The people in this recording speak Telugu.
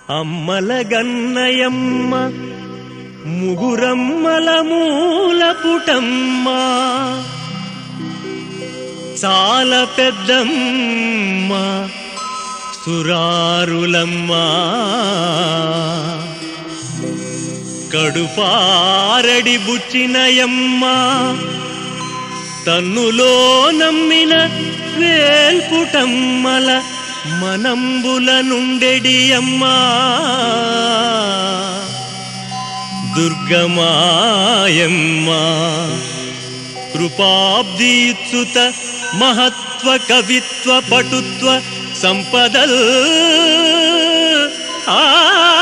అమ్మల గన్నయమ్మ ముగురమ్మల మూల పుటమ్మ చాలా పెద్దమ్మ సురారులమ్మ కడుపారడి బుచ్చినయమ్మ తన్నులో నమ్మిన వేల్పుటమ్మల మనంబుల నుండెడి అమ్మా దుర్గమాయమ్మ కృపాబ్దీత్సుత మహత్వ కవిత్వ పటుత్వ సంపదల్ ఆ